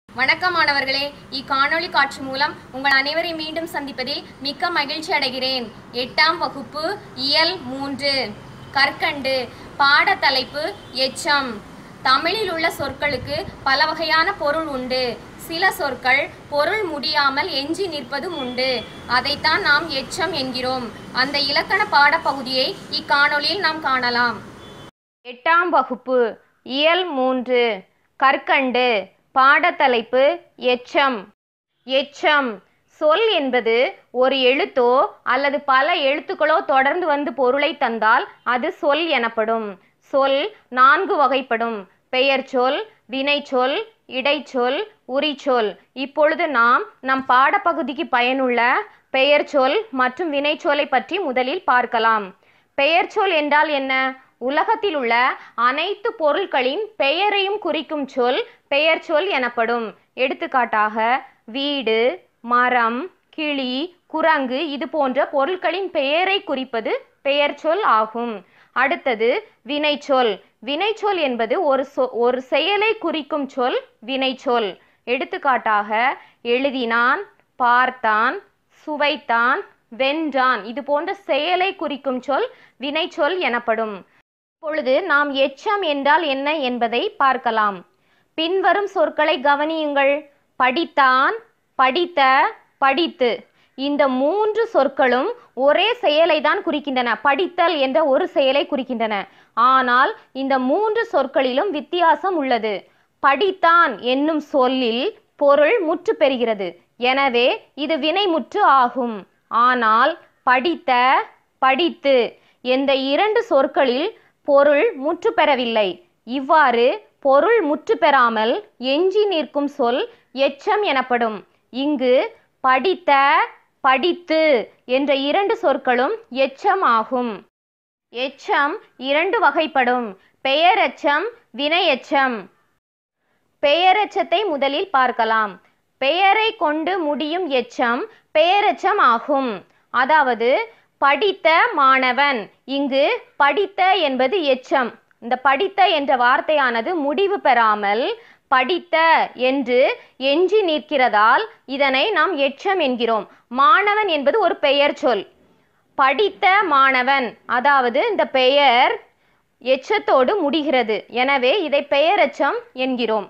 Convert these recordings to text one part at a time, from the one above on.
வணக்கம் மாணவர்களே இக்காணொளி காட்சி மூலம் உங்கள் அனைவரை மீண்டும் சந்திப்பதில் மிக்க மகிழ்ச்சி அடைகிறேன் எட்டாம் வகுப்பு இயல் மூன்று கற்கண்டு பாடத்தலைப்பு எச்சம் தமிழில் உள்ள சொற்களுக்கு பல வகையான பொருள் உண்டு சில சொற்கள் பொருள் முடியாமல் எஞ்சி நிற்பதும் உண்டு அதைத்தான் நாம் எச்சம் என்கிறோம் அந்த இலக்கண பாடப்பகுதியை இக்காணொளியில் நாம் காணலாம் எட்டாம் வகுப்பு இயல் மூன்று கற்கண்டு பாடத்தலைப்பு எச்சம் எச்சம் சொல் என்பது ஒரு எழுத்தோ அல்லது பல எழுத்துக்களோ தொடர்ந்து வந்து பொருளை தந்தால் அது சொல் எனப்படும் சொல் நான்கு வகைப்படும் பெயர்ச்சொல் வினைச்சொல் இடைச்சொல் உரிச்சொல் இப்பொழுது நாம் நம் பாடப்பகுதிக்கு பயனுள்ள பெயர்ச்சொல் மற்றும் வினைச்சொல்லை பற்றி முதலில் பார்க்கலாம் பெயர்ச்சொல் என்றால் என்ன உலகத்தில் உள்ள அனைத்து பொருட்களின் பெயரையும் குறிக்கும் சொல் பெயர்ச்சொல் எனப்படும் எடுத்துக்காட்டாக வீடு மரம் கிளி குரங்கு இது போன்ற பொருட்களின் பெயரை குறிப்பது பெயர்ச்சொல் ஆகும் அடுத்தது வினைச்சொல் வினைச்சொல் என்பது ஒரு சொ ஒரு செயலை குறிக்கும் சொல் வினைச்சொல் எடுத்துக்காட்டாக எழுதினான் பார்த்தான் சுவைத்தான் வென்றான் இது போன்ற செயலை குறிக்கும் சொல் வினைச்சொல் எனப்படும் இப்பொழுது நாம் எச்சம் என்றால் என்ன என்பதை பார்க்கலாம் பின்வரும் சொற்களை கவனியுங்கள் படித்தான் படித்த படித்து இந்த மூன்று சொற்களும் ஒரே செயலை தான் குறிக்கின்றன படித்தல் என்ற ஒரு செயலை குறிக்கின்றன ஆனால் இந்த மூன்று சொற்களிலும் வித்தியாசம் உள்ளது படித்தான் என்னும் சொல்லில் பொருள் முற்று பெறுகிறது எனவே இது வினைமுற்று ஆகும் ஆனால் படித்த படித்து என்ற இரண்டு சொற்களில் பொருள் முற்று பெறவில்லை இவ்வாறு பொருள் முற்று பெறாமல் எஞ்சி நிற்கும் சொல் எச்சம் எனப்படும் இங்கு படித்த படித்து என்ற இரண்டு சொற்களும் எச்சம் ஆகும் எச்சம் இரண்டு வகைப்படும் பெயரெச்சம் வினையெச்சம் பெயரெச்சத்தை முதலில் பார்க்கலாம் பெயரை கொண்டு முடியும் எச்சம் பெயரெச்சம் ஆகும் அதாவது படித்த மாணவன் இங்கு படித்த என்பது எச்சம் இந்த படித்த என்ற வார்த்தையானது முடிவு பெறாமல் படித்த என்று எஞ்சி நிற்கிறதால் இதனை நாம் எச்சம் என்கிறோம் மாணவன் என்பது ஒரு பெயர் சொல் படித்த மாணவன் அதாவது இந்த பெயர் எச்சத்தோடு முடிகிறது எனவே இதை பெயரெச்சம் என்கிறோம்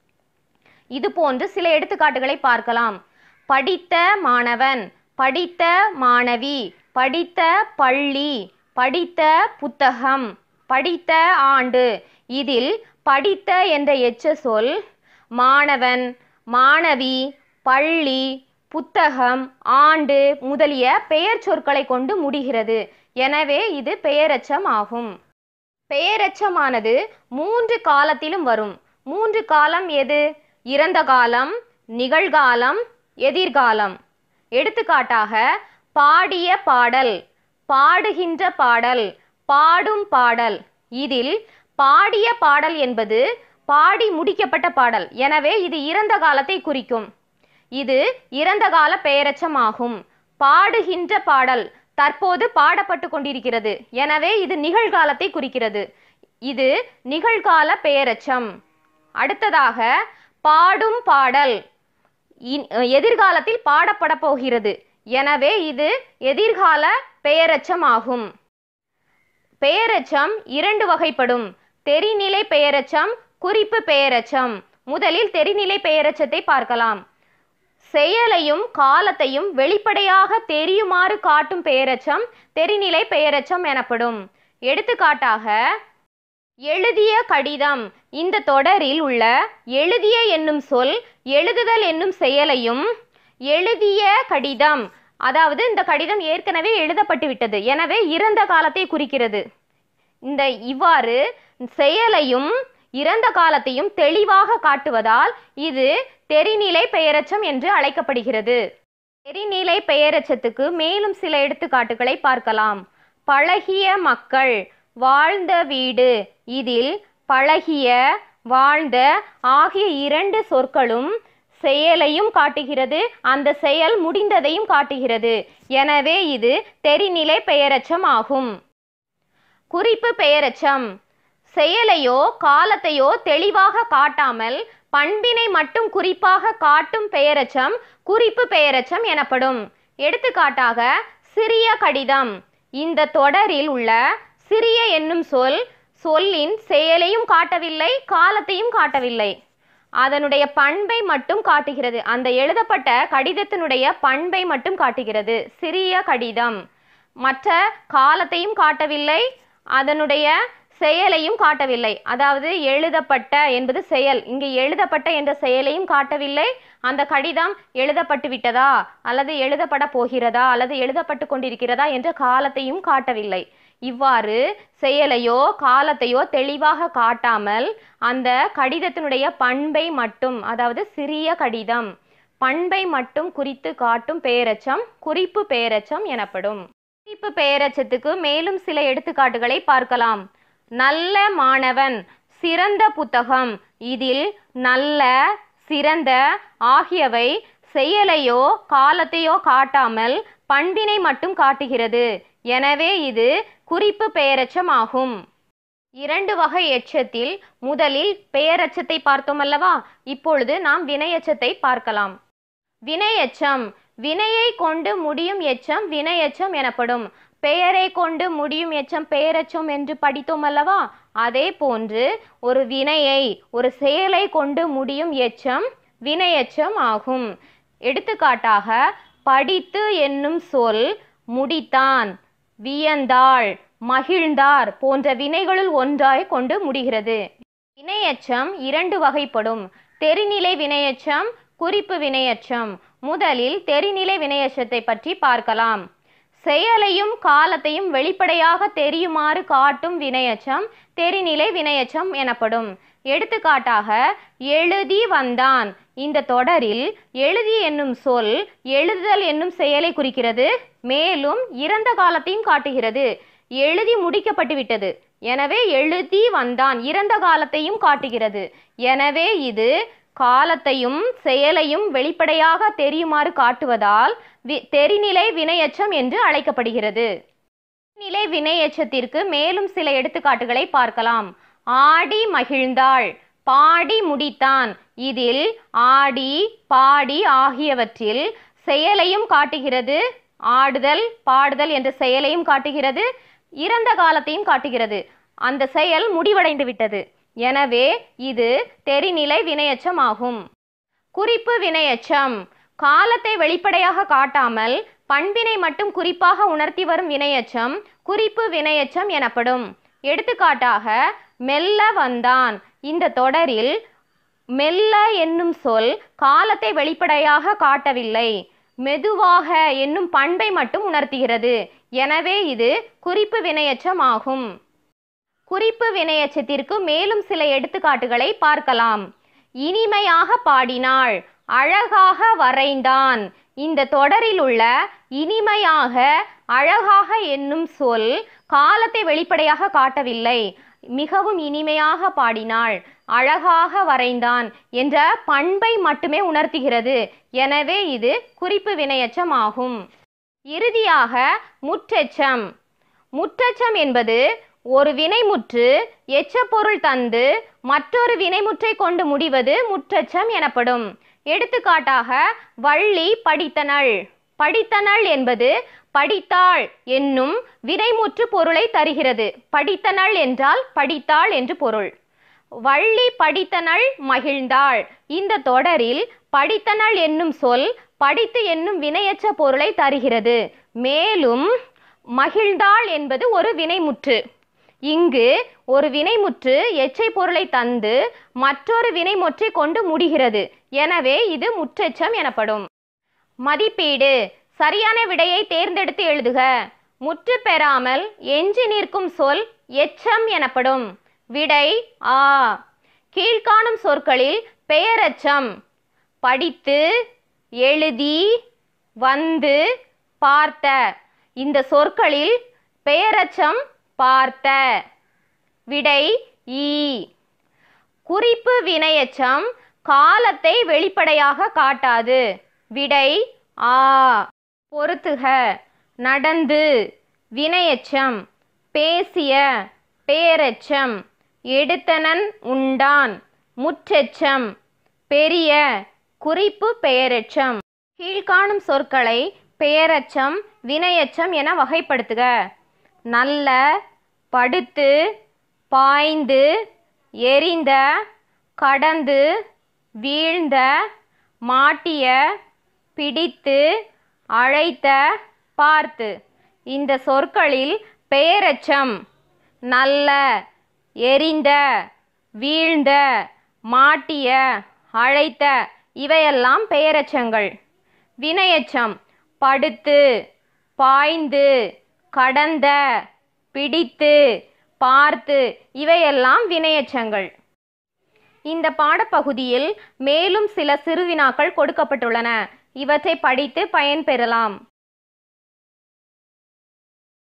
இது போன்று சில எடுத்துக்காட்டுகளை பார்க்கலாம் படித்த மாணவன் படித்த மாணவி படித்த பள்ளி படித்த புத்தகம் படித்த ஆண்டு இதில் படித்த என்ற எச்ச சொல் மாணவன் மாணவி பள்ளி புத்தகம் ஆண்டு முதலிய பெயர் சொற்களை கொண்டு முடிகிறது எனவே இது பெயரெச்சம் ஆகும் பெயரெச்சமானது மூன்று காலத்திலும் வரும் மூன்று காலம் எது இறந்த காலம் நிகழ்காலம் எதிர்காலம் எடுத்துக்காட்டாக பாடிய பாடல் பாடுகின்ற பாடல் பாடும் பாடல் இதில் பாடிய பாடல் என்பது பாடி முடிக்கப்பட்ட பாடல் எனவே இது இறந்த காலத்தை குறிக்கும் இது இறந்த கால பெயரெச்சம் ஆகும் பாடுகின்ற பாடல் தற்போது பாடப்பட்டு கொண்டிருக்கிறது எனவே இது நிகழ்காலத்தை குறிக்கிறது இது நிகழ்கால பெயரெச்சம் அடுத்ததாக பாடும் பாடல் எதிர்காலத்தில் பாடப்பட போகிறது எனவே இது எதிர்கால பெயரெச்சம் ஆகும் பெயரெச்சம் இரண்டு வகைப்படும் தெரிநிலை பெயரெச்சம் குறிப்பு பெயரெச்சம் முதலில் தெரிநிலை பெயரெச்சத்தை பார்க்கலாம் செயலையும் காலத்தையும் வெளிப்படையாக தெரியுமாறு காட்டும் பெயரெச்சம் தெரிநிலை பெயரெச்சம் எனப்படும் எடுத்துக்காட்டாக எழுதிய கடிதம் இந்த தொடரில் உள்ள எழுதிய என்னும் சொல் எழுதுதல் என்னும் செயலையும் எழுதிய கடிதம் அதாவது இந்த கடிதம் ஏற்கனவே எழுதப்பட்டு விட்டது எனவே இறந்த காலத்தை குறிக்கிறது இந்த இவ்வாறு செயலையும் இறந்த காலத்தையும் தெளிவாக காட்டுவதால் இது தெரிநிலை பெயரச்சம் என்று அழைக்கப்படுகிறது தெரிநிலை பெயரச்சத்துக்கு மேலும் சில எடுத்துக்காட்டுகளை பார்க்கலாம் பழகிய மக்கள் வாழ்ந்த வீடு இதில் பழகிய வாழ்ந்த ஆகிய இரண்டு சொற்களும் செயலையும் காட்டுகிறது அந்த செயல் முடிந்ததையும் காட்டுகிறது எனவே இது தெரிநிலை பெயரச்சம் ஆகும் குறிப்பு பெயரச்சம் செயலையோ காலத்தையோ தெளிவாக காட்டாமல் பண்பினை மட்டும் குறிப்பாக காட்டும் பெயரெச்சம் குறிப்பு பெயரெச்சம் எனப்படும் எடுத்துக்காட்டாக சிறிய கடிதம் இந்த தொடரில் உள்ள சிறிய என்னும் சொல் சொல்லின் செயலையும் காட்டவில்லை காலத்தையும் காட்டவில்லை அதனுடைய பண்பை மட்டும் காட்டுகிறது அந்த எழுதப்பட்ட கடிதத்தினுடைய பண்பை மட்டும் காட்டுகிறது சிறிய கடிதம் மற்ற காலத்தையும் காட்டவில்லை அதனுடைய செயலையும் காட்டவில்லை அதாவது எழுதப்பட்ட என்பது செயல் இங்கு எழுதப்பட்ட என்ற செயலையும் காட்டவில்லை அந்த கடிதம் எழுதப்பட்டு விட்டதா அல்லது எழுதப்பட போகிறதா அல்லது எழுதப்பட்டு கொண்டிருக்கிறதா என்ற காலத்தையும் காட்டவில்லை இவ்வாறு செயலையோ காலத்தையோ தெளிவாக காட்டாமல் அந்த கடிதத்தினுடைய பண்பை மட்டும் அதாவது சிறிய கடிதம் பண்பை மட்டும் குறித்து காட்டும் பெயரெச்சம் குறிப்பு பெயரெச்சம் எனப்படும் குறிப்பு பெயரெச்சத்துக்கு மேலும் சில எடுத்துக்காட்டுகளை பார்க்கலாம் நல்ல மாணவன் சிறந்த புத்தகம் இதில் நல்ல சிறந்த ஆகியவை செயலையோ காலத்தையோ காட்டாமல் பண்பினை மட்டும் காட்டுகிறது எனவே இது குறிப்பு பெயரெச்சம் ஆகும் இரண்டு வகை எச்சத்தில் முதலில் பெயரெச்சத்தை பார்த்தோம் அல்லவா இப்பொழுது நாம் வினையெச்சத்தை பார்க்கலாம் வினையெச்சம் வினையை கொண்டு முடியும் எச்சம் வினையெச்சம் எனப்படும் பெயரை கொண்டு முடியும் எச்சம் பெயரெச்சம் என்று படித்தோம் அல்லவா அதே போன்று ஒரு வினையை ஒரு செயலை கொண்டு முடியும் எச்சம் வினையெச்சம் ஆகும் எடுத்துக்காட்டாக படித்து என்னும் சொல் முடித்தான் வியந்தாள் மகிழ்ந்தார் போன்ற வினைகளுள் ஒன்றாய் கொண்டு முடிகிறது வினையெச்சம் இரண்டு வகைப்படும் தெரிநிலை வினையெச்சம் குறிப்பு வினையெச்சம் முதலில் தெரிநிலை வினையெச்சத்தை பற்றி பார்க்கலாம் செயலையும் காலத்தையும் வெளிப்படையாக தெரியுமாறு காட்டும் வினையெச்சம் தெரிநிலை வினையெச்சம் எனப்படும் எடுத்துக்காட்டாக எழுதி வந்தான் இந்த தொடரில் எழுதி என்னும் சொல் எழுதுதல் என்னும் செயலை குறிக்கிறது மேலும் இறந்த காலத்தையும் காட்டுகிறது எழுதி முடிக்கப்பட்டு விட்டது எனவே எழுதி வந்தான் இறந்த காலத்தையும் காட்டுகிறது எனவே இது காலத்தையும் செயலையும் வெளிப்படையாக தெரியுமாறு காட்டுவதால் வி தெரிநிலை வினையெச்சம் என்று அழைக்கப்படுகிறது நிலை வினையெச்சத்திற்கு மேலும் சில எடுத்துக்காட்டுகளை பார்க்கலாம் ஆடி மகிழ்ந்தாள் பாடி முடித்தான் இதில் ஆடி பாடி ஆகியவற்றில் செயலையும் காட்டுகிறது ஆடுதல் பாடுதல் என்ற செயலையும் காட்டுகிறது இறந்த காலத்தையும் காட்டுகிறது அந்த செயல் முடிவடைந்து விட்டது எனவே இது தெரிநிலை வினையெச்சம் ஆகும் குறிப்பு வினையெச்சம் காலத்தை வெளிப்படையாக காட்டாமல் பண்பினை மட்டும் குறிப்பாக உணர்த்தி வரும் வினையெச்சம் குறிப்பு வினையெச்சம் எனப்படும் எடுத்துக்காட்டாக மெல்ல வந்தான் இந்த தொடரில் மெல்ல என்னும் சொல் காலத்தை வெளிப்படையாக காட்டவில்லை மெதுவாக என்னும் பண்பை மட்டும் உணர்த்துகிறது எனவே இது குறிப்பு வினையெச்சம் ஆகும் குறிப்பு வினையெச்சத்திற்கு மேலும் சில எடுத்துக்காட்டுகளை பார்க்கலாம் இனிமையாக பாடினாள் அழகாக வரைந்தான் இந்த தொடரில் உள்ள இனிமையாக அழகாக என்னும் சொல் காலத்தை வெளிப்படையாக காட்டவில்லை மிகவும் இனிமையாக பாடினாள் அழகாக வரைந்தான் என்ற பண்பை மட்டுமே உணர்த்துகிறது எனவே இது குறிப்பு வினையெச்சம் ஆகும் இறுதியாக முற்றெச்சம் முற்றெச்சம் என்பது ஒரு வினைமுற்று எச்சப்பொருள் தந்து மற்றொரு வினைமுற்றை கொண்டு முடிவது முற்றெச்சம் எனப்படும் எடுத்துக்காட்டாக வள்ளி படித்தனள் படித்தனள் என்பது படித்தாள் என்னும் வினைமுற்று பொருளை தருகிறது படித்தனள் என்றால் படித்தாள் என்று பொருள் வள்ளி படித்தனள் மகிழ்ந்தாள் இந்த தொடரில் படித்தனள் என்னும் சொல் படித்து என்னும் வினையற்ற பொருளை தருகிறது மேலும் மகிழ்ந்தாள் என்பது ஒரு வினைமுற்று இங்கு ஒரு வினைமுற்று எச்சை பொருளை தந்து மற்றொரு வினைமுற்றை கொண்டு முடிகிறது எனவே இது முற்றெச்சம் எனப்படும் மதிப்பீடு சரியான விடையை தேர்ந்தெடுத்து எழுதுக முற்று பெறாமல் எஞ்சி நிற்கும் சொல் எச்சம் எனப்படும் விடை ஆ கீழ்காணும் சொற்களில் பெயரெச்சம் படித்து எழுதி வந்து பார்த்த இந்த சொற்களில் பெயரெச்சம் பார்த்த விடை ஈ குறிப்பு வினையெச்சம் காலத்தை வெளிப்படையாக காட்டாது விடை ஆ பொறுத்துக நடந்து வினையெச்சம் பேசிய பேரெச்சம் எடுத்தனன் உண்டான் முற்றெச்சம் பெரிய குறிப்பு பெயரெச்சம் கீழ்காணும் சொற்களை பெயரெச்சம் வினையெச்சம் என வகைப்படுத்துக நல்ல படுத்து பாய்ந்து எரிந்த கடந்து வீழ்ந்த மாட்டிய பிடித்து அழைத்த பார்த்து இந்த சொற்களில் பெயரெச்சம் நல்ல எரிந்த வீழ்ந்த மாட்டிய அழைத்த இவையெல்லாம் பெயரெச்சங்கள் வினையெச்சம் படுத்து பாய்ந்து கடந்த பிடித்து பார்த்து இவையெல்லாம் வினையெச்சங்கள் இந்த பாடப்பகுதியில் மேலும் சில சிறுவினாக்கள் கொடுக்கப்பட்டுள்ளன இவற்றை படித்து பயன்பெறலாம்